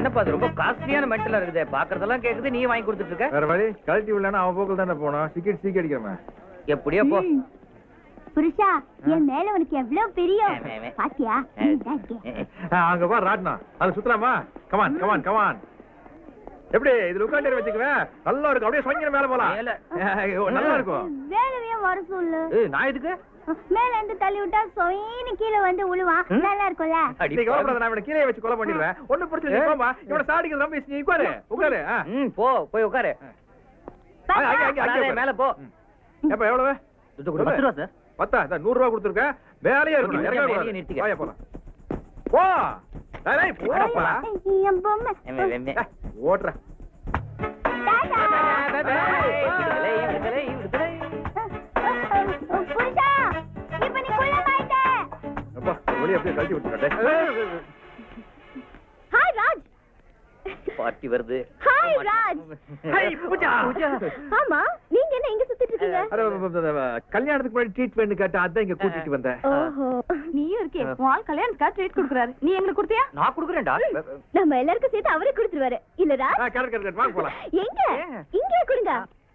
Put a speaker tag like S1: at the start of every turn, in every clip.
S1: என்னப்பா அது ரொம்ப காஸ்ட்லியான மென்டலா இருக்குது பாக்குறதெல்லாம் கேக்குது நீ வாங்கி கொடுத்துட்டு இருக்க
S2: வேற வழி கழட்டி விடலன்னா அவன் போக்கில் தானே போனோம் டிக்கெட் சீக்கிரம் அடிக்கிறவன்
S1: எப்படியோ போ
S3: ம். புருஷா என் மேல உனக்கு எவ்வளவு பிரியம்
S1: மே, மே.
S3: பாத்தியா
S1: ஆ.
S3: இந்தா இங்க.
S2: அங்க வா ராட்னா அது சுத்தலாமா கமான் கமான் கமான் எப்படி இதுல உட்காந்து வச்சுக்குவேன் நல்லா இருக்கும் அப்படியே சொங்கிற மேல போலாம்
S1: மேல.
S2: ஐயோ, நல்லா இருக்கும்
S3: வேலையே வர சொல்லு
S1: ஏய், நான் இதுக்கு
S3: மேல இருந்து தள்ளி விட்டா சொயின்னு கீழே வந்து உழுவான்
S1: ம்.
S3: நல்லா இருக்கும்ல
S1: அடி
S2: நீ கவலைப்படாத நான் இவனை கீழே வச்சு கொலை பண்ணிடுவேன் ஒண்ணு பிரச்சனை இல்லை, போம்மா இவனை சாடிக்கிறது ரொம்ப நீ உட்காரு உட்காரு ஆ.
S1: ம் போ போய் உட்காரு
S2: அங்க, அங்க, அங்க, அங்க
S1: மேலே,
S2: உட்காரு.
S1: மேல போ
S2: ம். எப்ப எவ்வளவு
S1: துட்டு கொடு. பத்து ரூபா சார்
S2: பத்தா இந்த நூறு ரூபா கொடுத்துருக்கேன் வேலையே இருக்கணும்
S1: இங்க
S2: இறங்க
S1: மேலேயே
S2: கூடாது.
S1: நிறுத்திக்க.
S2: வாயா போலாம் போ டேய், டேய், போடா.
S3: என் பொம்மை
S1: எம்மே, எம்மே.
S2: டேய், ஓட்டுறேன்
S3: டாடா.
S1: விடுதலை, விடுதலை, விடுதலை.
S3: புருஷா இப்ப நீ குள்ளமாயிட்ட
S2: அப்பா வெளியே அப்படியே கழட்டி விட்டுறேன்
S3: ஹாய் ராஜ்
S1: பார்ட்டி வருது
S3: ஹாய் ராஜ்
S1: ஹாய், பூஜா.
S3: ஆமா நீங்க என்ன இங்க சுத்திட்டு இருக்கீங்க
S2: அட, ப- ப- ப- கல்யாணத்துக்கு முன்னாடி ட்ரீட்மெண்ட் கேட்டா அதான் இங்க கூட்டிட்டு வந்தேன்
S3: ஓஹோ நீயும் இருக்கே உன் ஆள் கல்யாணத்துக்காக ட்ரீட் கொடுக்குறாரு நீ எங்களுக்கு கொடுத்தியா
S1: நான் கொடுக்குறேன்டா
S3: நம்ம எல்லாருக்கும் சேர்த்து அவரே கொடுத்துருவாரு இல்ல ராஜ்
S2: ஆ, கரெக்ட் கரெக்ட் வாங்க போலாம்
S3: எங்க இங்கே கொடுங்க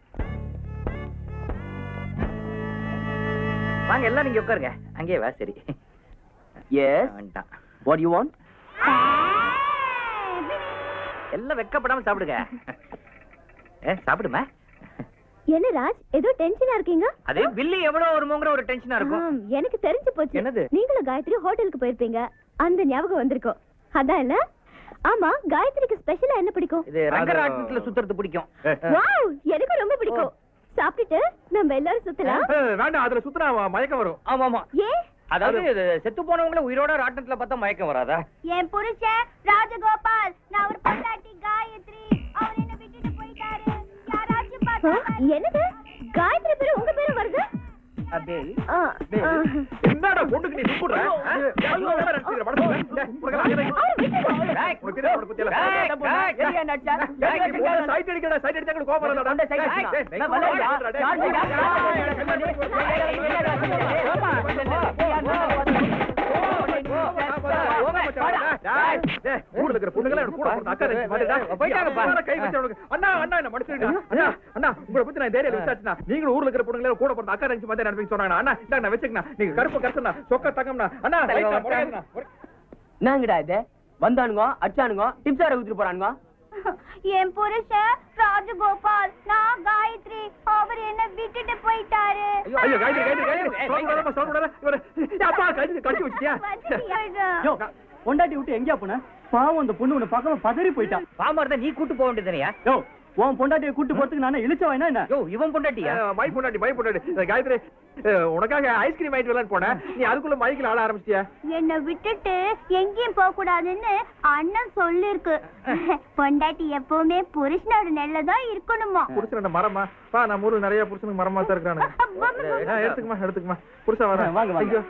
S1: வாங்க எல்லாம் நீங்க உட்காருங்க அங்கேயே வா சரி
S4: Yes?
S1: வேண்டாம்
S4: What do you want?
S1: எல்லாம் வெக்கப்படாம சாப்பிடுங்க ஏ சாப்பிடுமா
S3: என்ன ராஜ் ஏதோ டென்ஷனா இருக்கீங்க
S1: அதே பில்லு எவ்வளவு வருமோங்கிற ஒரு டென்ஷனா இருக்கும்
S3: ஆம், எனக்கு தெரிஞ்சு போச்சு
S1: என்னது?
S3: நீங்களும் காயத்ரி ஹோட்டலுக்கு போயிருப்பீங்க அந்த ஞாபகம் வந்திருக்கும் அதான் இல்ல ஆமா காயத்ரிக்கு ஸ்பெஷலா என்ன பிடிக்கும்
S1: இது ரங்கராட்டத்துல சுத்துறது பிடிக்கும்
S3: வாவ் எனக்கு ரொம்ப பிடிக்கும் சாப்பிட்டுட்டு நம்ம எல்லாரும் சுத்தலாம்
S2: ஏ, வேண்டாம் அதுல சுத்தினா மயக்கம் வரும்
S1: ஆமா ஆமா
S3: ஏன்
S1: அதாவது இது செத்து போனவங்கள உயிரோட ராட்டத்துல பார்த்தா மயக்கம் வராதா
S3: என் புருஷன் ராஜகோபால் நான் ஒரு பொண்டாட்டி காயத்ரி அவர் என்ன விட்டுட்டு போயிட்டாரு யாராச்சும் பார்த்தா என்னது காயத்ரி பேரு உங்க பேரு வருது
S1: அப்படியே
S3: ஆ, ஆ.
S2: என்னடா பொண்ணுக்கு நீ துப்புடுற ஆ? ஏன் இவ்வளவு வேலை நடத்திக்கிற மனசுல? டேய், உனக்கு எல்லாம் தெரியும்.
S3: அவரை விட்டுடு.
S1: டேய்,
S2: உனக்கு தெரியும், உனக்கு புத்தியெல்லாம்.
S1: டேய், டேய்,
S4: எதுக்கு என்ன அடிச்சா?
S2: டேய், நீ போன side அடிக்கடா, side அடிச்சா எங்களுக்கு கோபம் வரும்டா.
S4: கொண்டு side
S2: டேய்,
S4: அடிக்கணும்.
S2: டேய், டேய்,
S4: நான் வரல,
S2: டேய்,
S4: யார்,
S2: டேய்,
S4: யார்,
S2: டேய்,
S4: யார்,
S2: டேய், டேய், ஊர்ல இருக்கிற பொண்ணுங்களா எனக்கு கூட பிறந்த அக்கா தங்கச்சி மாதிரி, டேய்.
S1: போயிட்டாங்கப்பா.
S2: அம்மா கை வச்சு அவனுக்கு, அண்ணா அண்ணா என்ன மன்னிச்சிடுங்க. அண்ணா அண்ணா உங்களை பத்தி நான் தைரியம் விசாரிச்சுனா நீங்களும் ஊர்ல இருக்கிற பொண்ணுங்களா கூட பிறந்த அக்கா தங்கச்சி மாதிரி நினைப்பீங்க சொன்னாங்க அண்ணா இந்தாங்க நான் வச்சுக்கண்ணா நீங்க கருப்பு கருத்துண்ணா சொக்க தங்கம்ண்ணா அண்ணா
S1: தலைவா,
S2: ரைட்ண்ணா, முறையாதுண்ணா.
S4: என்னங்கடா இது வந்தானுங்க அடிச்சானுங்க டிப்ஸார ஊத்திட்டு போறானுங்க
S3: என் புருஷன் ராஜகோபால் நான் காயத்ரி அவர் என்ன விட்டுட்டு போயிட்டாரு
S2: ஐயோ காயத்ரி காயத்ரி காயத்ரி சொல்ல விடாதம்மா, சொல்ல விடாத. இவரு, ஏய், அப்பா கடிச்சு கடிச்சு வச்சிட்டியா
S4: யோ பொண்டாட்டி விட்டு எங்கேயா போன பாவம் அந்த பொண்ணு உன்னை பார்க்காம பதறி போயிட்டா
S1: பாமா இருந்தா நீ கூட்டு போக வேண்டியதுனையா
S4: யோ உன் பொண்டாட்டியை கூட்டு போறதுக்கு நானே இழிச்சவனா என்ன
S1: யோ இவன் பொண்டாட்டியா
S2: அஹ், மை பொண்டாட்டி மை பொண்டாட்டி அஹ், காயத்ரி அஹ், உனக்காக ஐஸ்கிரீம் வாங்கிட்டு வரலான்னு போனேன் நீ அதுக்குள்ள மைக்கில் ஆட ஆரம்பிச்சிட்டியா
S3: என்ன விட்டுட்டு எங்கேயும் போக கூடாதுன்னு அண்ணன் சொல்லிருக்கு பொண்டாட்டி எப்பவுமே புருஷனோட நெல்லதான் இருக்கணுமா
S2: புருஷன் என்ன மரமா பா நம்ம ஊர்ல நிறைய புருஷனுக்கு மரமா தான் இருக்கிறானுங்க அஹ், எடுத்துக்குமா எடுத்துக்குமா புருஷன் வர
S4: வாங்க, வாங்க.
S2: ஐயோ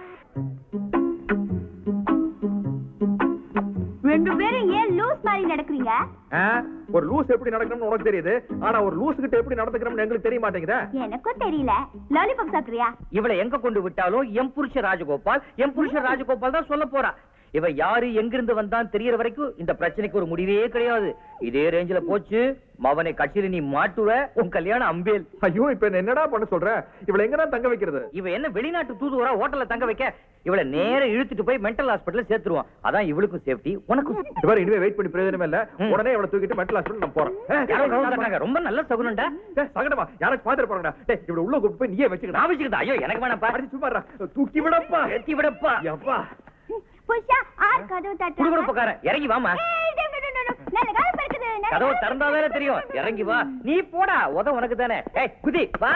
S3: ரெண்டு பேரும் ஏன் லூஸ் மாதிரி நடக்கிறீங்க
S2: அஹ், ஒரு லூஸ் எப்படி நடக்கணும்னு உனக்கு தெரியுது ஆனா ஒரு லூஸ் கிட்ட எப்படி நடந்துக்கணும்னு எங்களுக்கு தெரிய மாட்டேங்குதே
S3: எனக்கும் தெரியல லாலிபாப் சாப்பிடுறியா
S1: இவளை எங்க கொண்டு விட்டாலும் எம் புருஷ ராஜகோபால் எம் புருஷ ராஜகோபால் தான் சொல்ல போறா இவ யாரு எங்கிருந்து வந்தான் தெரியற வரைக்கும் இந்த பிரச்சனைக்கு ஒரு முடிவே கிடையாது இதே ரேஞ்சில போச்சு மவனை கட்சியில நீ மாட்டுவ உன் கல்யாணம் அம்பேல்
S2: ஐயோ இப்ப என்ன என்னடா பண்ண சொல்ற இவளை எங்க தான் தங்க வைக்கிறது
S1: இவ என்ன வெளிநாட்டு தூதுவரா ஹோட்டல்ல தங்க வைக்க இவளை நேர இழுத்துட்டு போய் மென்டல் ஹாஸ்பிடல்ல சேர்த்துருவான் அதான் இவளுக்கும் சேஃப்டி உனக்கும்
S2: இவர் இனிமே வெயிட் பண்ணி பிரயோஜனமே இல்ல
S1: ம்.
S2: உடனே இவளை தூக்கிட்டு மென்டல் ஹாஸ்பிடல் நான் போறேன் ஏய்,
S1: யாரோ கவுன் தட்டாங்க ரொம்ப நல்ல சகுனண்டா
S2: ஏய், சகடமா யாராச்சும் பாத்துட்டு போறாங்கடா டேய் இவளை உள்ள கூப்பிட்டு போய் நீயே வச்சுக்கடா
S1: நான் வச்சுக்கிட்டா ஐயோ எனக்கு வேணாப்பா
S2: அடிச்சு சும்மா இருடா. தூக்கி விடப்பா
S1: எத்தி விடப்பா
S2: எப்பா
S3: புஷா ஆர் கதவு
S1: குடுகுடு
S3: தட்டுறாங்க
S1: பக்காரன் இறங்கி வாமா
S3: ஏய், டே, டே, டே, டே, டே. நல்ல காலம் இருக்குது நல்ல
S1: கதவு
S3: காலம்.
S1: திறந்தா தானே தெரியும் இறங்கி வா நீ போடா உத உனக்கு தானே ஏய் குதி வா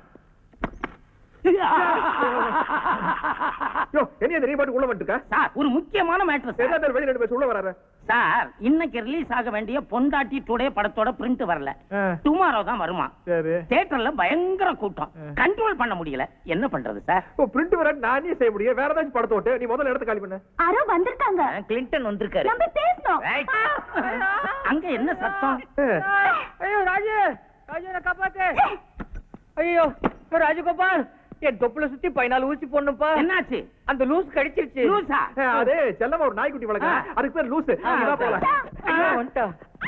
S2: யோ என்ன நீ பாட்டு உள்ள வந்துட்டுக்க
S5: சார் ஒரு முக்கியமான மேட்ரு சார்
S2: என்ன வெளிய ரெண்டு பேர் உள்ள வராரு
S5: சார் இன்னைக்கு ரிலீஸ் ஆக வேண்டிய பொண்டாட்டி டுடே படத்தோட பிரிண்ட் வரல
S2: ஆ.
S5: டுமாரோ தான் வருமா
S2: சரி
S5: தியேட்டர்ல பயங்கர கூட்டம்
S2: ஆ.
S5: கண்ட்ரோல் பண்ண முடியல என்ன பண்றது சார்
S2: ஓ பிரிண்ட் வர நானே செய்ய முடியும் வேற ஏதாச்சும் படத்தை ஓட்டு நீ முதல்ல இடத்த காலி பண்ணு
S3: யாரோ வந்திருக்காங்க
S1: கிளின்டன் வந்திருக்காரு
S3: நம்ம பேசணும்
S1: ஏய்.
S5: அங்க என்ன சத்தம்
S1: ஐயோ ராஜு ராஜு காப்பாத்து ஐயோ ராஜகோபால் என் தொப்புல சுத்தி பதினாலு ஊசி போடணும்ப்பா
S5: என்னாச்சு
S1: அந்த லூஸ் கடிச்சிருச்சு
S5: லூசா
S2: அஹ், அது செல்லமா ஒரு நாய்க்குட்டி வளர்க்க
S5: ஆ.
S2: அதுக்கு பேர் லூசு
S5: ஆ.
S2: நீ வா போலாம்
S1: ஐயோ, வந்துட்டா.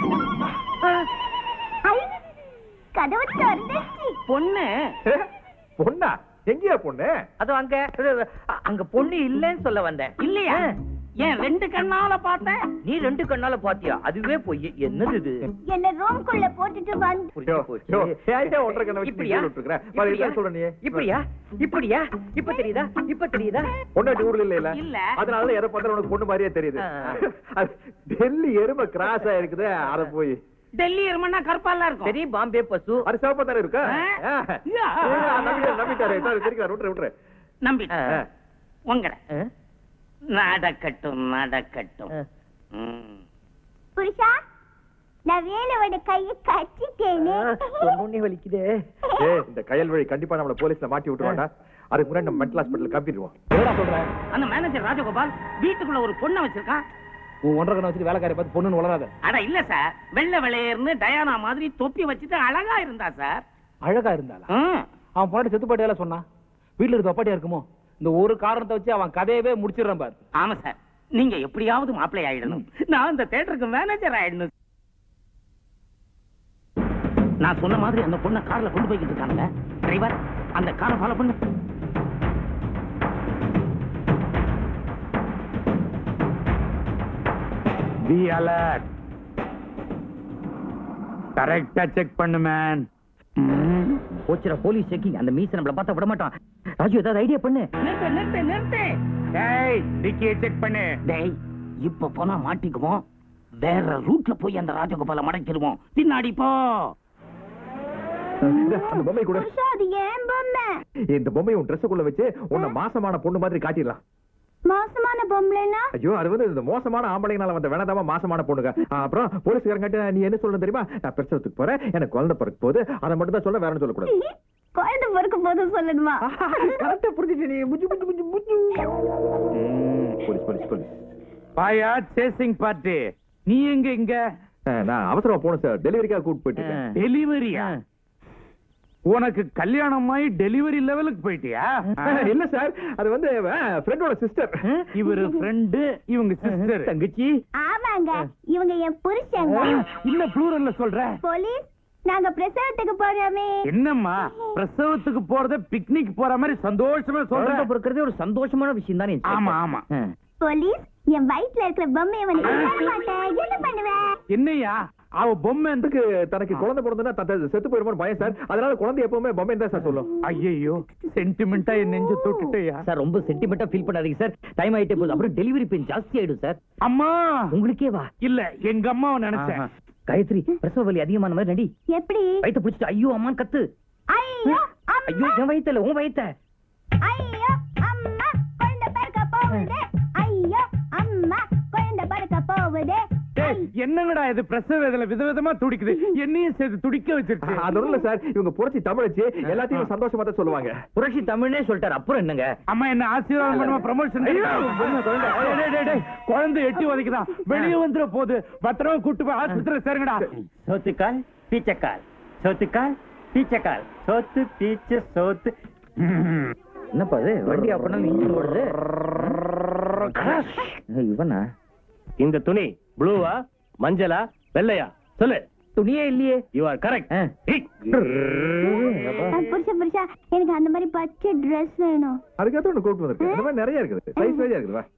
S3: ஐ, கதவு திறந்துச்சு
S5: பொண்ணு
S2: ஏ, பொண்ணா எங்கேயா பொண்ணு
S1: அதோ அங்க அது, அங்க பொண்ணு இல்லைன்னு சொல்ல வந்தேன்
S5: இல்லையா ஏன் ரெண்டு கண்ணால பார்த்தேன்
S1: நீ ரெண்டு கண்ணால பாத்தியா அதுவே பொய் என்னது இது
S3: என்ன ரூம்குள்ள போட்டுட்டு வந்து
S1: புரிஞ்சு
S2: யோ,
S1: போச்சு.
S2: யோ, ஏன்டா ஒன்றரை கண்ணை வச்சு நீ
S1: இப்படியா?
S2: கீழே விட்டுருக்குற? பாரு,
S1: இப்படியா?
S2: இதான் சொல்ற நீ.
S1: இப்படியா இப்படியா இப்ப தெரியுதா இப்ப தெரியுதா
S2: பொண்டாட்டி ஊர்ல இல்ல இல்ல
S5: இல்ல.
S2: அதனால எதை பார்த்தாலும் உனக்கு பொண்ணு மாதிரியே தெரியுது
S1: ஆ.
S2: அது டெல்லி எருமை கிராஸ் ஆயிருக்குது அத போய்
S5: டெல்லி இருமன்னா கருப்பாலாம் இருக்கும்
S1: சரி பாம்பே பசு
S2: அது சிவப்பா தானே இருக்கா
S5: ஆ.
S2: ஆ. ஏ, நம்பிட்டாரு நம்பிட்டாரு சார் தெரிக்கிறார் விட்டுரு விட்டுரு
S5: நம்பிட்டேன்
S1: ஆ.
S5: உங்களை
S1: ஆ?
S5: நடக்கட்டும் நடக்கட்டும்
S1: ஆ.
S5: ம்.
S3: புருஷா நான் வேலோட கையை கட்டிட்டேனே
S1: சொன்னோனே வலிக்குதே
S2: ஏ இந்த கயல் வழி கண்டிப்பா நம்மள போலீஸ்ல மாட்டி விட்டுருவாண்டா அதுக்கு முன்னாடி நம்ம மென்டல் ஹாஸ்பிட்டல் காப்பிடுவோம்
S4: என்னடா சொல்ற
S5: அந்த மேனேஜர் ராஜகோபால் வீட்டுக்குள்ள ஒரு பொண்ணை வச்சிருக்கான்
S4: உன் ஒன்றரை கண்ணை வச்சுட்டு வேலைக்காரி பார்த்து பொண்ணுன்னு வளராத
S5: அட இல்ல சார் வெள்ளை வெளையர்னு டயானா மாதிரி தொப்பி வச்சுட்டு அழகா இருந்தா சார்
S4: அழகா இருந்தாளா
S5: ம்.
S4: அவன் பொண்ணாட்டி செத்து பாட்டியால சொன்னான் வீட்டுல இருக்க அப்பாட்டியா இருக்குமோ இந்த ஒரு காரணத்தை வச்சு அவன் கதையவே முடிச்சிடுறான் பாரு
S5: ஆமா சார் நீங்க எப்படியாவது மாப்பிள்ளை ஆயிடணும் நான் அந்த தேட்டருக்கு மேனேஜர் ஆயிடணும் நான் சொன்ன மாதிரி அந்த பொண்ணை கார்ல கொண்டு போய்கிட்டு இருக்காங்க டிரைவர் அந்த காரை ஃபாலோ பண்ணு
S6: பி அலர்ட் கரெக்டா செக் பண்ணு மேன்
S1: போச்சுடா போலீஸ் செக்கிங் அந்த மீச நம்மள பார்த்தா விட மாட்டான் ராஜு ஏதாவது ஐடியா பண்ணு
S5: நிறுத்து நிறுத்து நிறுத்து
S6: டேய் டிக்கியை செக் பண்ணு
S5: டேய் இப்ப போனா மாட்டிக்குவோம் வேற ரூட்ல போய் அந்த ராஜகோபால மடக்கிடுவோம் பின்னாடி போ
S2: இந்த, அந்த பொம்மை கூட
S3: புருஷா அது ஏன் பொம்மை
S2: இந்த பொம்மையை உன் ட்ரெஸ்ஸுக்குள்ள வச்சு உன்னை மாசமான பொண்ணு மாதிரி காட்டிடலாம்
S3: மோசமான பொம்பளைனா
S2: ஐயோ அது வந்து இந்த மோசமான ஆம்பளைங்கனால வந்த வேணாதாம மாசமான பொண்ணுங்க ஆ, அப்புறம் போலீஸ்காரங்கிட்ட நீ என்ன சொல்லணும் தெரியுமா நான் பிரசவத்துக்கு போறேன் எனக்கு குழந்தை பிறக்க போகுது அதை மட்டும் தான் சொல்ல வேறன்னு சொல்லக்கூடாது
S3: குழந்தை பிறக்கும் போது சொல்லணுமா
S2: கரெக்டா புரிஞ்சுட்டு நீ முஜு முஜு முஜு முஜு ம், போலீஸ் போலீஸ் போலீஸ்
S6: பாயா சேசிங் பார்ட்டி நீ எங்க இங்க
S2: ஆ, நான் அவசரமா போகணும் சார் டெலிவரிக்காக கூட்டு போயிட்டு இருக்கேன்.
S6: டெலிவரியா உனக்கு கல்யாணமாயி டெலிவரி லெவலுக்கு போயிட்டியா
S2: ஆ, இல்ல சார் அது வந்து ஃப்ரெண்டோட சிஸ்டர்
S6: இவரு ஃப்ரெண்டு இவங்க சிஸ்டர்
S1: தங்கச்சி
S3: ஆமாங்க இவங்க என் புருஷங்க
S6: இல்ல ப்ளூரல்ல சொல்ற
S3: போலீஸ் நாங்க பிரசவத்துக்கு போறோமே
S6: என்னம்மா பிரசவத்துக்கு போறத பிக்னிக் போற மாதிரி சந்தோஷமா
S1: குழந்தை
S6: சொல்ற
S1: பிறக்கிறதே ஒரு சந்தோஷமான விஷயம் தானே
S6: ஆமா ஆமா
S3: போலீஸ் என் வயித்துல இருக்கிற பொம்மையை வந்து விட மாட்டேன் என்ன பண்ணுவேன்
S6: என்னையா அவ பொம்மை அந்த
S2: அதுக்கு தனக்கு குழந்தை பிறந்ததுன்னா தத்த- செத்து போயிருமோன்னு பயம் சார் அதனால குழந்தை எப்பவுமே பொம்மை தான் சார் சொல்லும்
S6: ஐயோ சென்டிமெண்டா என் நெஞ்சு தொட்டுட்டயா
S1: சார் ரொம்ப சென்டிமெண்டா ஃபீல் பண்ணாதீங்க சார் டைம் ஆயிட்டே போகுது அப்புறம் டெலிவரி பெயின் ஜாஸ்தி ஆயிடும் சார்
S6: அம்மா
S1: உங்களுக்கே வா
S6: இல்ல எங்க அம்மாவை நினைச்சேன்
S1: ஆஹா. காயத்ரி பிரசவ வலி அதிகமான மாதிரி நடி
S3: எப்படி
S1: வயித்த பிடிச்சிட்டு ஐயோ அம்மா கத்து
S3: ஐயோ
S1: ஐயோ
S3: அம்மா
S1: என் வயித்துல உன் வயித்த
S3: ஐயோ அம்மா குழந்தை பிறக்க போகுது ஐயோ அம்மா குழந்தை பிறக்க போகுது
S6: டேய், என்னங்கடா இது பிரசவ வேதனை விதவிதமா துடிக்குது என்னையும் சேர்த்து துடிக்க வச்சிருச்சு
S2: அது ஒண்ணும் இல்ல சார் இவங்க புரட்சி தமிழ் வச்சு எல்லாத்தையும் சந்தோஷமா தான் சொல்லுவாங்க
S1: புரட்சி தமிழ்னே சொல்லிட்டாரு அப்புறம் என்னங்க
S6: அம்மா என்ன ஆசீர்வாதம் பண்ணுமா ப்ரமோஷன் குழந்தை எட்டி உதைக்குதான் வெளியே வந்துட போகுது பத்திரமா கூட்டு போய் ஆஸ்பத்திரி சேருங்கடா
S4: சோத்துக்கால் பீச்சக்கால் சோத்துக்கால் பீச்சக்கால் சோத்து பீச்ச சோத்து
S1: என்னப்பா இது வண்டி அப்படின்னா இன்ஜின் ஓடுது ஏய், இவனா
S4: இந்த துணி ப்ளூவா மஞ்சளா வெள்ளையா சொல்லு
S1: துணியே இல்லையே
S4: யூ ஆர் கரெக்ட்
S3: அஹ், புருஷா புருஷா எனக்கு அந்த மாதிரி பச்சை ட்ரெஸ் வேணும்
S2: அதுக்காக ஒண்ணு கூப்பிட்டு வந்திருக்கேன் இந்த மாதிரி நிறைய இருக்குது சைஸ் வைஸா இருக்குது வா.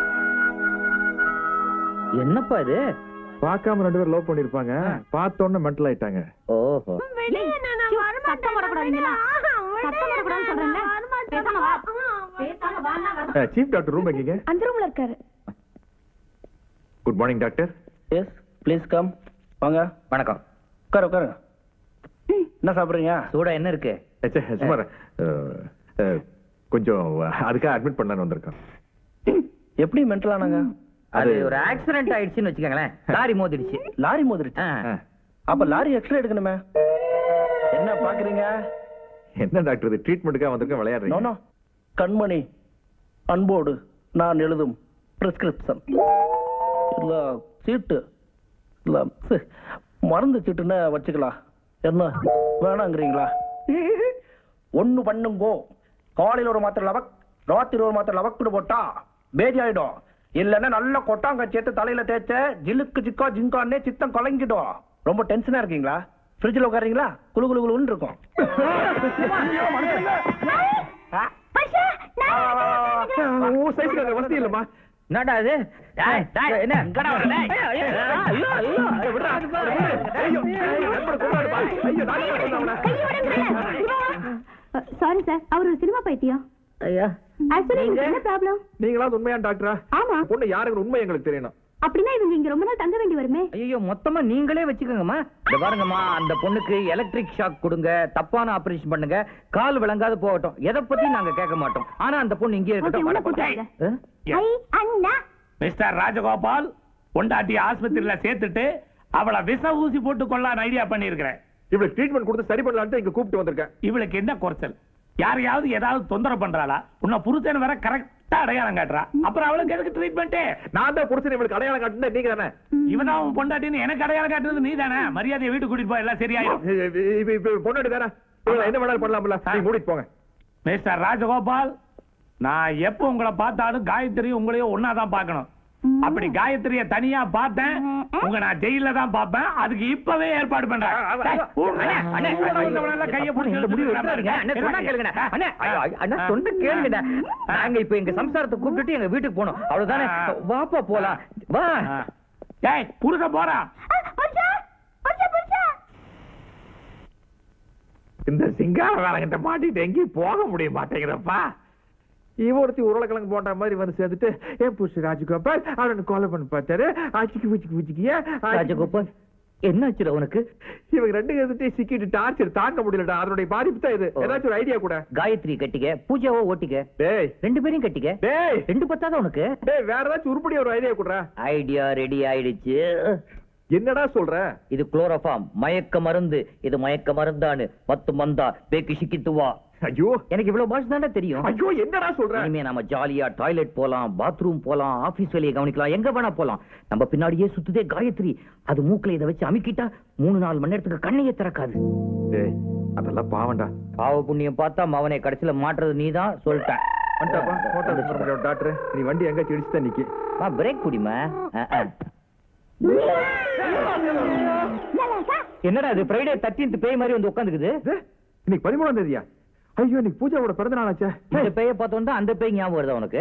S1: என்னப்பா இது
S2: பார்க்காம ரெண்டு பேரும் லவ் பண்ணிருப்பாங்க பார்த்தோன்னே மென்டல் ஆயிட்டாங்க
S1: ஓஹோ
S3: சத்தம் போடக்கூடாதுங்களா சத்தம் போடக்கூடாதுன்னு சொல்றேன்ல பேசாம வா பேசாம வா
S2: சீஃப் டாக்டர் ரூம் எங்கீங்க
S3: அந்த ரூம்ல இருக்காரு
S2: good morning doctor
S4: yes please come வாங்க
S1: வணக்கம்
S4: உட்காரு உட்காரு என்ன சாப்பிடுறீங்க
S1: சூடா என்ன இருக்கு
S2: ச்சே, சும்மா இரு. அஹ், அஹ், கொஞ்சம் அதுக்காக அட்மிட் பண்ணலான்னு வந்திருக்கோம்
S4: எப்படி மென்டல் ஆனாங்க
S1: அது ஒரு ஆக்சிடென்ட் ஆயிடுச்சுன்னு வச்சுக்கோங்களேன் லாரி மோதிடுச்சு
S4: லாரி மோதிருச்சு
S1: ஆ.
S2: ஆ.
S4: அப்ப லாரி எக்ஸ்ட்ரா எடுக்கணுமே என்ன பாக்குறீங்க
S2: என்ன டாக்டர் இது ட்ரீட்மெண்ட்டுக்காக வந்திருக்கேன்
S4: நோ
S2: விளையாடுறீங்க
S4: நோ கண்மணி அன்போடு நான் எழுதும் பிரிஸ்கிரிப்ஷன் இல்ல சீட்டு இல்ல சி, மருந்து சீட்டுன்னு வச்சுக்கலாம் என்ன வேணாங்கிறீங்களா ஒண்ணு பண்ணுங்கோ
S7: காலையில ஒரு மாத்திரை லவக் ராத்திரி ஒரு மாத்திரை லவக்குன்னு போட்டா பேதி ஆயிடும் இல்லன்னா நல்ல கொட்டாங்கச்சி எடுத்து தலையில தேய்ச்ச ஜிலுக்கு ஜிக்கா ஜிங்கான்னே சித்தம் கலங்கிடும் ரொம்ப டென்ஷனா இருக்கீங்களா ஃப்ரிட்ஜில் உட்காருங்களா குளு குளு குளுன்னு இருக்கும்
S3: பர்ஷா நான்
S2: ஓ சைஸ்க்கு வசதி இல்லம்மா
S1: என்னடா இது
S5: டேய், டேய்,
S1: என்ன
S5: இங்கடா வர, டேய்.
S1: ஐயோ, ஐயோ, ஐயோ, ஐயோ, விட்றா.
S2: ஐயோ ஐயோ, நண்பனை கொண்டாடுப்பா. ஐயோ நானே கொண்டாடுறேன் அவனை.
S3: சாரி சார் அவர் ஒரு சினிமா பைத்தியம்
S1: ஐயா
S3: ஆக்சுவலி என்ன ப்ராப்ளம்
S2: நீங்களாவது உண்மையான டாக்டரா
S3: ஆமா
S2: பொண்ணு யாருக்கு உண்மை எங்களுக்கு தெரியணும்
S3: அப்படின்னா இவங்க இங்க ரொம்ப நாள் தங்க வேண்டி வருமே
S1: ஐயோ மொத்தமா நீங்களே வச்சுக்கோங்கம்மா இந்த பாருங்கம்மா அந்த பொண்ணுக்கு எலக்ட்ரிக் ஷாக் கொடுங்க தப்பான ஆபரேஷன் பண்ணுங்க கால் விளங்காத போகட்டும் எதை பத்தி நாங்க கேட்க மாட்டோம் ஆனா அந்த பொண்ணு இங்கே
S3: ஓகே உள்ள
S1: இருக்கட்டும்
S3: போட்டாங்க
S1: ஆ?
S3: ஐ அண்ணா
S5: மிஸ்டர் ராஜகோபால் பொண்டாட்டி ஆஸ்பத்திரியில சேர்த்துட்டு அவளை விஷ ஊசி போட்டு கொள்ளலாம் ஐடியா பண்ணியிருக்கிறேன்
S2: இவளுக்கு ட்ரீட்மெண்ட் கொடுத்து சரி பண்ணலான்ட்டு இங்க கூப்பிட்டு வந்திருக்கேன்
S5: இவளுக்கு என்ன குறைச்சல் யாரையாவது ஏதாவது தொந்தரவு பண்றாளா உன்னை புருஷன் வர கரெக்டா அடையாளம் காட்டுறா அப்புறம் அவளுக்கு எதுக்கு ட்ரீட்மெண்ட்
S2: நான் தான் புடிச்சு இவளுக்கு அடையாளம் காட்டுனேன் நீங்க தானே
S5: இவனா உன் பொண்டாட்டின்னு எனக்கு அடையாளம் காட்டுறது நீ தானே மரியாதையை வீட்டுக்கு கூட்டிட்டு போய் எல்லாம் சரியாயிடும்
S2: இப்ப இப்ப பொண்ணாடி தானே இவளை என்ன வேணாலும் பண்ணலாம்ல நீ மூடிட்டு போங்க
S5: மிஸ்டர் ராஜகோபால் நான் எப்போ உங்களை பார்த்தாலும் காயத்ரி உங்களையும் ஒன்னாதான் பார்க்கணும் அப்படி காயத்ரிய தனியா பார்த்தேன் உங்க நான் ஜெயில தான் பார்ப்பேன் அதுக்கு இப்பவே ஏற்பாடு பண்றேன் டேய்,
S1: அண்ணே, அண்ணே,
S5: கூட வந்தவனெல்லாம் கையை பிடிச்சு
S1: இந்த முடிவு
S5: இழுத்துட்டு
S1: எடுத்துறாருங்க. அண்ணே, சொன்னா கேளுங்கண்ணே. அண்ணே, ஐயோ, ஐயோ, அண்ணே, சொன்னா கேளுங்கண்ணே. நாங்க இப்ப எங்க சம்சாரத்தை கூப்பிட்டுட்டு எங்க வீட்டுக்கு போனோம் அவ்வளவுதானே வாப்பா போலாம் வா
S5: டேய் புருஷ போறா
S3: பர்ஷா பர்ஷா பர்ஷா
S2: இந்த சிங்கார வேலைகிட்ட மாட்டிட்டு எங்கேயும் போக முடிய மாட்டேங்கிறப்பா இவ ஒருத்தி உருளைக்கிழங்கு போன்ற மாதிரி வந்து சேர்ந்துட்டு ஏன் புருஷ ராஜகோபால் அவனை கொலை பண்ணி பார்த்தாரு ஆச்சிக்கு பூச்சிக்கு பூச்சிக்கிய
S1: ராஜகோபால் என்னாச்சுடா உனக்கு
S2: இவங்க ரெண்டு எடுத்துட்டு சிக்கிட்டு டார்ச்சர் தாங்க முடியலடா அதனுடைய பாதிப்பு தான் இது
S1: ஓ.
S2: ஏதாச்சும் ஒரு ஐடியா கூட
S1: காயத்ரி கட்டிக்க பூஜாவோ ஓட்டிக்க
S2: டேய்
S1: ரெண்டு பேரையும் கட்டிக்க
S2: டேய்
S1: ரெண்டு பத்தாதான் உனக்கு
S2: டேய் வேற ஏதாச்சும் உருப்படியா ஒரு ஐடியா கொடுறா
S1: ஐடியா ரெடி ஆயிடுச்சு
S2: என்னடா சொல்ற
S1: இது குளோரோஃபார்ம் மயக்க மருந்து இது மயக்க மருந்தானு மத்து மந்தா பேக்கி சிக்கித்துவா
S2: ஐயோ
S1: எனக்கு இவ்வளவு பாஷை தானே தெரியும்
S2: ஐயோ என்னடா சொல்ற
S1: இனிமே நாம ஜாலியா டாய்லெட் போலாம் பாத்ரூம் போலாம் ஆபீஸ் வேலையை கவனிக்கலாம் எங்க வேணா போலாம் நம்ம பின்னாடியே சுத்துதே காயத்ரி அது மூக்குல இதை வச்சு அமுக்கிட்டா மூணு நாலு மணி நேரத்துக்கு கண்ணையே திறக்காது
S2: டேய் அதெல்லாம் பாவம்டா
S1: பாவ புண்ணியம் பார்த்தா மவனை கடைசியில மாட்டுறது நீதான் சொல்லிட்டேன்
S2: வந்துட்டாப்பா மோட்டார் டாக்டர் நீ வண்டி எங்க இடிச்சுதான் நிக்கி
S1: பிரேக் குடிமா என்னடா இது ஃப்ரைடே தர்டீன்த் பேய் மாதிரி வந்து உட்காந்துக்குது
S2: இது, இன்னைக்கு பதிமூணாம் தேதியா ஐயோ இன்னைக்கு பூஜாவோட பிறந்த நாள் ஆச்சே
S1: இந்த பேயை பார்த்தோம் அந்த பேய் ஞாபகம் வருதா உனக்கு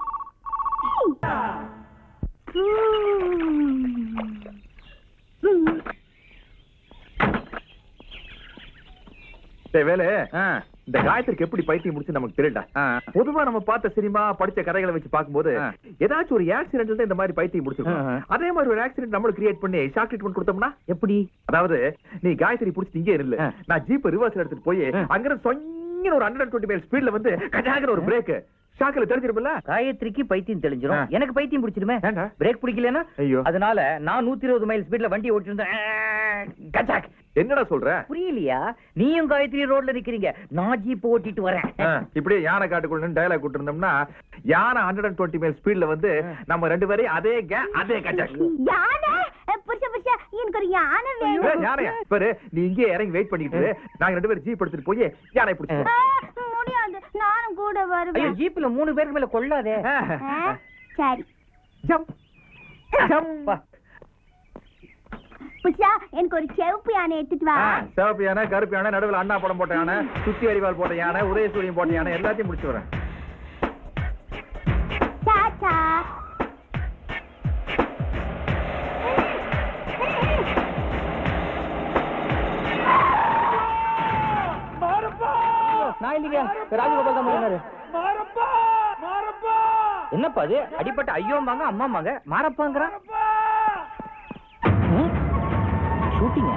S2: டேய் வேலு
S1: ஆ,
S2: இந்த காயத்ரிக்கு எப்படி பைத்தியம் முடிச்சு நமக்கு தெரியல
S1: ஆ.
S2: பொதுவா நம்ம பார்த்த சினிமா படிச்ச கதைகளை வச்சு பார்க்கும்போது
S1: ஆ.
S2: ஏதாச்சும் ஒரு ஆக்சிடென்ட்ல தான் இந்த மாதிரி பைத்தியம் முடிச்சிருக்கோம்
S1: ஆ.
S2: அதே மாதிரி ஒரு ஆக்சிடென்ட் நம்மளுக்கு கிரியேட் பண்ணி ஷாக் ட்ரீட்மெண்ட் கொடுத்தோம்னா
S1: எப்படி
S2: அதாவது நீ காயத்ரி புடிச்சு இங்கே இல்ல
S1: ஆ.
S2: நான் ஜீப் ரிவர்ஸ் எடுத்துட்டு போய்
S1: ஆ.
S2: அங்க சொங்கின ஒரு ஹண்ட்ரட் டுவெண்ட்டி மைல் ஸ்பீட்ல வந்து கஜாகிற ஒரு பிரேக் ஷாக்கில் தெரிஞ்சிருமில்ல
S1: காயத்ரிக்கு பைத்தியம் தெளிஞ்சிரும்
S2: ஆ.
S1: எனக்கு பைத்தியம் பிடிச்சிடுமே
S2: ஏன்டா?
S1: பிரேக் பிடிக்கலனா
S2: ஐயோ.
S1: அதனால நான் நூத்தி இருபது மைல் ஸ்பீட்ல வண்டி ஓட்டிட்டு இருந்தேன் கச்சாக்.
S2: என்னடா சொல்ற
S1: புரியலையா நீயும் காயத்ரி ரோட்ல நிக்கிறீங்க நான் ஜீப் ஓட்டிட்டு வரேன்
S2: ஆ, இப்படியே யானை காட்டுக்குள்ள டயலாக் விட்டு இருந்தோம்னா யானை ஹண்ட்ரட் அண்ட் டுவெண்ட்டி மைல் ஸ்பீட்ல வந்து நம்ம ரெண்டு பேரையும் அதே கே அதே கஜாக்
S3: யானை புருஷ புருஷ எனக்கு ஒரு யானை வேணும்
S2: யானையா பாரு நீ இங்கே இறங்கி வெயிட் பண்ணிக்கிட்டு இரு. நாங்க ரெண்டு பேரும் ஜீப் எடுத்துட்டு போய் யானை பிடிச்சிருவோம்
S3: ஆ, முடியாது நானும் கூட
S1: ஐயோ
S3: வருவேன்
S1: ஜீப்ல மூணு பேருக்கு மேல கொள்ளாதே
S3: ஆ, சரி
S2: ஜம்ப் ஜம்ப்
S1: வா.
S3: புருஷா எனக்கு ஒரு செவப்பு யானை எடுத்துட்டு வா
S2: சிவப்பு யானை கருப்பு யானை நடுவில் அண்ணா படம் போட்ட யானை சுத்தி அறிவால் போட்ட யானை உதயசூரியம் போட்ட யானை எல்லாத்தையும் முடிச்சு வரேன்
S3: சாச்சா
S1: நான் இல்லைங்க ராஜகோபால் தான் பண்ணாரு என்னப்பா அது அடிப்பட்ட ஐயோம்பாங்க அம்மாம்பாங்க மாறப்பாங்கிறான் ஷூட்டிங்க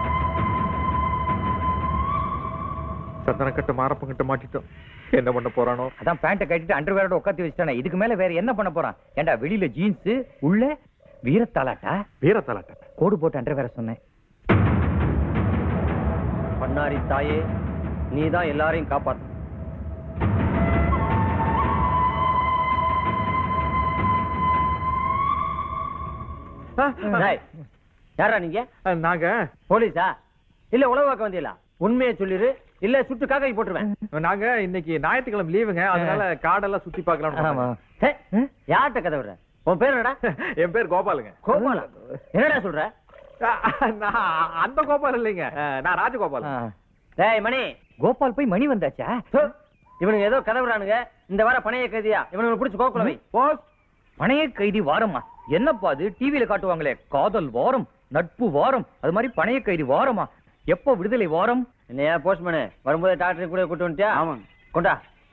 S2: சந்தனக்கட்ட மாரப்பங்கிட்ட மாட்டிட்டோம் என்ன பண்ண போறானோ
S1: அதான் பேண்ட்டை கட்டிட்டு அண்டர் வேரோட உட்காந்து வச்சுட்டானே இதுக்கு மேல வேற என்ன பண்ண போறான் ஏன்டா வெளியில ஜீன்ஸ் உள்ள வீரத்தாலாட்டா
S2: வீரத்தலாட்ட
S1: கோடு போட்டு அண்டர் வேற சொன்னேன் பண்ணாரி தாயே நீதான் எல்லாரையும் காப்பாத்து டேய், யாரா நீங்க
S2: நாங்க
S1: போலீஸா இல்ல உளவாக்க வந்தீங்களா உண்மையை சொல்லிரு
S8: இல்ல சுட்டு காக்காய் போட்டுருவேன்
S2: நாங்க இன்னைக்கு ஞாயிற்றுக்கிழமை லீவுங்க அதனால காடெல்லாம் சுத்தி பார்க்கலாம்னு
S1: ஆமா
S2: வந்தோம்.
S8: ஹே, யார்கிட்ட கதை விடுற உன் பேர் என்னடா
S2: என் பேர் கோபாலுங்க
S8: கோபாலா என்னடா சொல்ற
S2: நான் அந்த கோபால் இல்லைங்க நான் ராஜகோபால்
S1: ஆ.
S8: டேய் மணி
S1: கோபால் போய் மணி வந்தாச்சா
S8: தோ, இவனுங்க ஏதோ கதை விடுறானுங்க இந்த வார பணைய கைதியா இவனுங்க புடிச்சு கோக்குல வை
S2: போஸ்ட்
S1: பணைய கைதி வாரமா என்னப்பா அது டிவில காட்டுவாங்களே காதல் வாரம் நட்பு வாரம் அது மாதிரி பணைய கைதி வாரமா எப்போ விடுதலை வாரம்
S8: என்னையா போஸ்ட்மேனு வரும்போது டாக்டர் கூட கூட்டு வந்துட்டியா ஆமாம் கொண்டா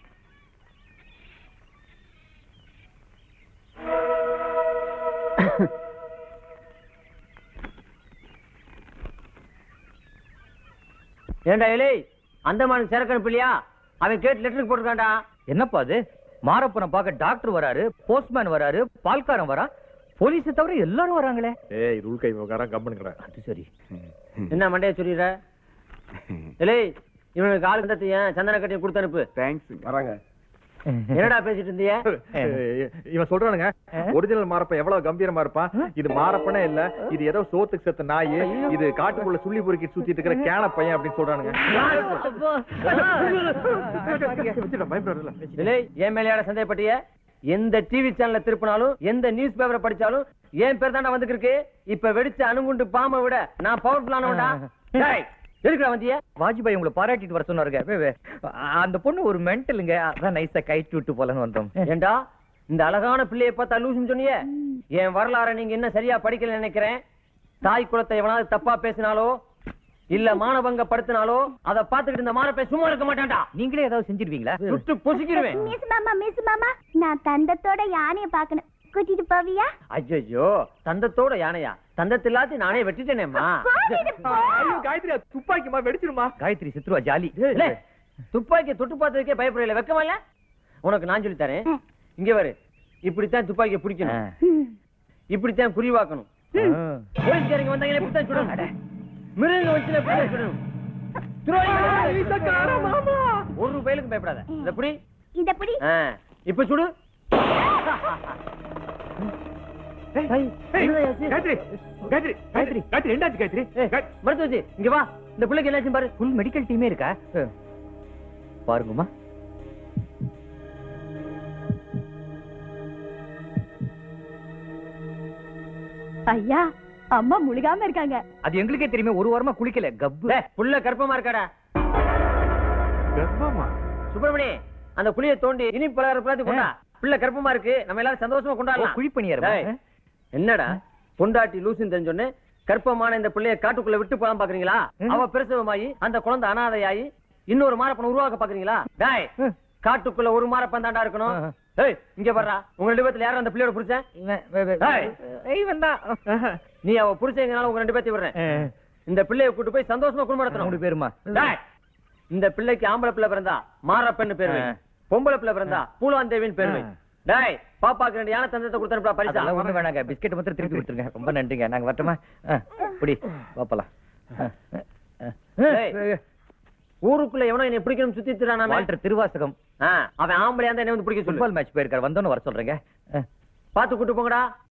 S8: ஏண்டா இலை அந்தமானுக்கு சரக்கு அனுப்பலையா அவன் கேட்டு லெட்டருக்கு போட்டிருக்கான்டா
S1: என்னப்பா அது மாரப்பனை பார்க்க டாக்டர் வராரு போஸ்ட்மேன் வராரு பால்காரன் வரா போலீஸை தவிர எல்லாரும் வராங்களே
S2: ஏய் ரூல் கை உட்காரன் கம்பெனிக்கிறேன்
S1: அது சரி
S8: என்ன மண்டைய சொல்லிடுற இலை இவனுக்கு ஆளு கண்டத்தையும் சந்தன கட்டியும் கொடுத்து அனுப்பு
S6: தேங்க்ஸ்
S7: வராங்க
S8: என்னடா பேசிட்டு இருந்தீங்க
S2: இவன் சொல்றானுங்க ஒரிஜினல் மாரப்பன் எவ்வளவு கம்பீரமா இருப்பான் இது மாரப்பனே இல்ல இது ஏதோ சோத்துக்கு செத்த நாய் இது காட்டுக்குள்ள சுள்ளி பொறுக்கி சுத்திட்டு இருக்கிற கேன பையன் அப்படின்னு சொல்றானுங்க வச்சுட்டேன், பயப்படாதீல்ல.
S8: இலை என் மேலையாட சந்தேகப்பட்டிய எந்த டிவி சேனல்ல திருப்பினாலும் எந்த நியூஸ் பேப்பரை படிச்சாலும் என் பேர் தாண்டா வந்துருக்கு இப்ப வெடிச்ச அணுகுண்டு பாம்பை விட நான் பவர்ஃபுல்லானவன்டா டேய் எதுக்குடா வந்திய
S1: வாஜ்பாய் உங்களை பாராட்டிட்டு வர சொன்னாருங்க வே, வே. அந்த பொண்ணு ஒரு மென்டலுங்க அதான் நைஸா கைட்டு விட்டு போலன்னு வந்தோம்
S8: ஏண்டா இந்த அழகான பிள்ளைய பார்த்தா லூசுன்னு சொன்னியே என் வரலாற நீங்க இன்னும் சரியா படிக்கல நினைக்கிறேன் தாய் குலத்தை எவனாவது தப்பா பேசினாலோ இல்ல மானபங்கப்படுத்தினாலோ அதை பார்த்துக்கிட்டு இந்த மானப்பை சும்மா இருக்க மாட்டான்டா
S1: நீங்களே ஏதாவது செஞ்சிருவீங்களா
S8: சுட்டு பொசுக்கிடுவேன்
S3: மிஸ் மாமா மிஸ் மாமா நான் தந்தத்தோட யானைய பார்க்கணும் கூட்டிட்டு போவியா
S8: ஐயோ தந்தத்தோட யானையா தந்தத்து எல்லாத்தையும் நானே வெட்டிட்டேனேம்மா
S3: கூட்டிட்டு போ.
S2: ஐயோ காயத்ரி அது துப்பாக்கிமா வெடிச்சிருமா
S1: காயத்ரி சித்ருவா ஜாலி
S8: இல்ல, துப்பாக்கி தொட்டு பார்த்ததுக்கே பயப்படல வெக்கமா இல்ல உனக்கு நான் சொல்லி தரேன் இங்க வரு இப்படித்தான் துப்பாக்கியை பிடிக்கணும்
S3: ம்.
S8: இப்படித்தான் குறிவாக்கணும் போலீஸ்காரங்க வந்தாங்களே இப்படித்தான் சுடணும் மிருக வச்சுல இப்படித்தான் சுடணும் துரோகிகளை ஒரு பயலுக்கு பயப்படாத இத புடி
S3: இத புடி
S8: ஆ, இப்ப சுடு
S2: ஏய், காயத்ரி காயத்ரி காயத்ரி காயத்ரி என்னாச்சு காயத்ரி
S8: ஏய், மருத்துவ வச்சு இங்க வா இந்த பிள்ளைக்கு என்னாச்சும் பாரு
S1: ஃபுல் மெடிக்கல் டீமே இருக்கா பாருங்கம்மா
S3: ஐயா அம்மா முழுகாம இருக்காங்க
S1: அது எங்களுக்கே தெரியுமே ஒரு வாரமா குளிக்கல கப்பு
S8: டேய், புள்ள கர்ப்பமா இருக்காடா
S2: கர்ப்பமா
S8: சுப்பிரமணி அந்த குழியை தோண்டி இனி பலகாரம் பிளாத்தி கொண்டா பிள்ளை கர்ப்பமா இருக்கு நம்ம எல்லாரும் சந்தோஷமா கொண்டாடலாம்
S1: குழி பண்ணியாரு
S8: டேய், என்னடா பொண்டாட்டி லூசுன்னு தெரிஞ்சோன்னு கர்ப்பமான இந்த பிள்ளைய காட்டுக்குள்ள விட்டு போலாம் பாக்குறீங்களா அவ பிரசவமாயி அந்த குழந்தை அனாதையாயி இன்னொரு மாரப்பனை உருவாக்க பாக்குறீங்களா டாய் காட்டுக்குள்ள ஒரு மாரப்பன் தாண்டா இருக்கணும் ஏய் இங்க வர்றா உங்க ரெண்டு பேத்துல யாரும் அந்த பிள்ளையோட புடிச்சேன் டேய், நீ அவ புடிச்சதுனால உங்க ரெண்டு பேத்தையும் விடுறேன் இந்த பிள்ளைய கூட்டு போய் சந்தோஷமா குடும்பம்
S1: மூணு
S8: நடத்தணும்
S1: பேருமா
S8: டேய், இந்த பிள்ளைக்கு ஆம்பளை பிள்ளை பிறந்தா மாரப்பன்னு பேரு வை.
S1: ஆ.
S8: பொம்பளை பிள்ளை பிறந்தா பூலாந்தேவின்னு பேரு வை. டேய் பாப்பாக்கு ரெண்டு யானை தந்தத்தை கொடுத்தனுப்பா பரிசா
S1: அதெல்லாம் ஒண்ணு வேணாங்க பிஸ்கெட் மாத்திரம் திருப்பி கொடுத்துருங்க ரொம்ப நன்றிங்க நாங்க வரட்டுமா ஆ, புடி பாப்பலாம்
S8: டேய், ஊருக்குள்ள எவனோ என்னை பிடிக்கணும் சுத்தி திரானாமே
S1: வால்டர் திருவாசகம்
S8: அவன் ஆம்பளையா இருந்தா என்ன வந்து பிடிக்க சொல்லு
S1: ஃபுட்பால் மேட்ச் போயிருக்காரு வந்தோன்னு வர சொல்றேங்க ஆ.
S8: பாத்து கூட்டு போங்கடா